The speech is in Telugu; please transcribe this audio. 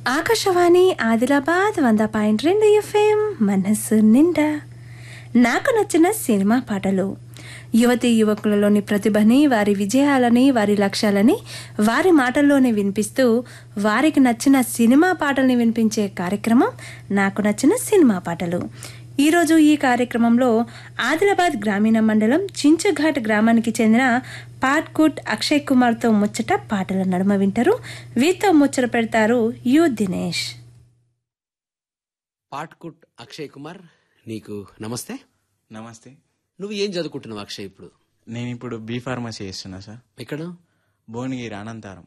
ఆకాశవాణి ఆదిలాబాద్ వంద పాయింట్ రెండు ఎఫ్ఎం మనస్సు నిండా నాకు నచ్చిన సినిమా పాటలు యువతి యువకులలోని ప్రతిభని వారి విజయాలని వారి లక్ష్యాలని వారి మాటల్లోనే వినిపిస్తూ వారికి నచ్చిన సినిమా పాటల్ని వినిపించే కార్యక్రమం నాకు నచ్చిన సినిమా పాటలు ఈరోజు ఈ కార్యక్రమంలో ఆదిలాబాద్ గ్రామీణ మండలం చించుఘాట్ గ్రామానికి చెందిన పాట్కుట్ అక్షయ్ కుమార్తో ముచ్చట పాటల నడుమ వింటారు వీరితో ముచ్చట పెడతారు యు దినేష్ పాట్కుట్ అక్షయ్ కుమార్ నీకు నమస్తే నమస్తే నువ్వు ఏం చదువుకుంటున్నావు అక్షయ్ ఇప్పుడు నేను ఇప్పుడు బీ ఫార్మసీ చేస్తున్నా సార్ ఎక్కడ భువనగిరి అనంతారం